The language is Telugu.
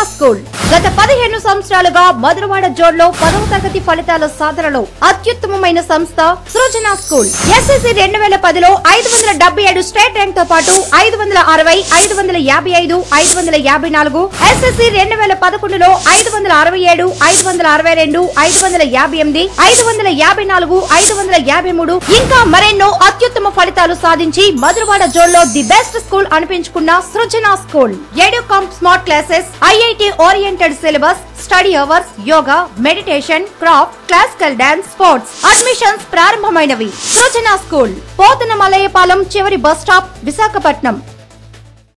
స్కూల్ గత పదిహేను సంవత్సరాలుగా మధురవాడ జోడ్లో పదవ తరగతి ఫలితాల సాధనలో అత్యుత్తమమైన సంస్థ సృజన స్కూల్ ఎస్ఎస్సి రెండు వేల పదిలో ఐదు వందల డెబ్బై ఏడు స్టేట్ ర్యాంక్ తో పాటు ఐదు వందల అరవై ఐదు వందల యాభై ఐదు ఐదు వందల యాభై నాలుగు ఎస్ఎస్సి రెండు వేల పదకొండులో ఐదు వందల అరవై ఏడు ఐదు వందల అరవై రెండు ఐదు వందల యాభై ఎనిమిది ఐదు వందల యాభై నాలుగు ఐదు వందల యాభై మూడు ఇంకా మరెన్నో అత్యుత్తమ ఫలితాలు సాధించి మధురవాడ జోన్లో ది బెస్ట్ స్కూల్ అనిపించుకున్న Srujana school Educom smart classes IIT oriented syllabus study hours yoga meditation craft classical dance sports admissions ప్రారంభమైనవి సృజన స్కూల్ పోతన మలయపాలెం చివరి బస్ స్టాప్ విశాఖపట్నం